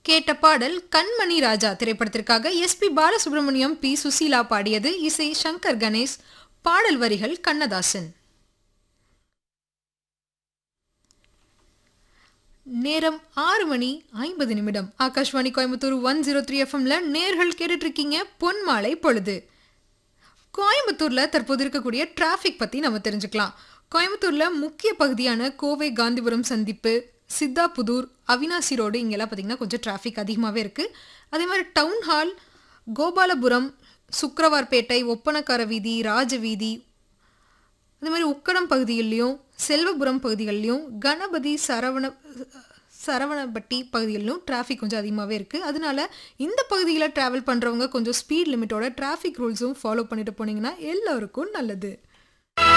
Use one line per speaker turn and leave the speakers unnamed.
கேட்ட பாடல் கண்மணி ராஜா திரைப்படத்திற்காக எஸ்பி பாலசுப்ரமணியம் பி சுசீலா பாடியது இசை சங்கர் கணேஷ் பாடல் வரிகள் கண்ணதாசன் நேரம் ஆறு மணி ஐம்பது நிமிடம் Akashvani Coimbatore one zero three எஃப்எம்ல நேர்கள் கேட்டுட்டு இருக்கீங்க பொன்மாலை பொழுது கோயம்புத்தூர்ல தற்போது இருக்கக்கூடிய டிராஃபிக் பத்தி நம்ம தெரிஞ்சுக்கலாம் கோயம்புத்தூர்ல முக்கிய பகுதியான கோவை காந்திபுரம் சந்திப்பு சித்தாபுதூர் அவினாசி ரோடு இங்கெல்லாம் பார்த்தீங்கன்னா கொஞ்சம் டிராஃபிக் அதிகமாகவே இருக்குது அதே மாதிரி டவுன் ஹால் கோபாலபுரம் சுக்கரவார்பேட்டை ஒப்பனக்கார வீதி ராஜ வீதி அதே மாதிரி உக்கடம் பகுதிகளிலையும் செல்வபுரம் பகுதிகளிலையும் கணபதி சரவண சரவணப்பட்டி பகுதிகளிலும் டிராஃபிக் கொஞ்சம் அதிகமாகவே இருக்குது அதனால இந்த பகுதியில் ட்ராவல் பண்ணுறவங்க கொஞ்சம் ஸ்பீட் லிமிட்டோட டிராஃபிக் ரூல்ஸும் ஃபாலோ பண்ணிட்டு போனீங்கன்னா எல்லாருக்கும் நல்லது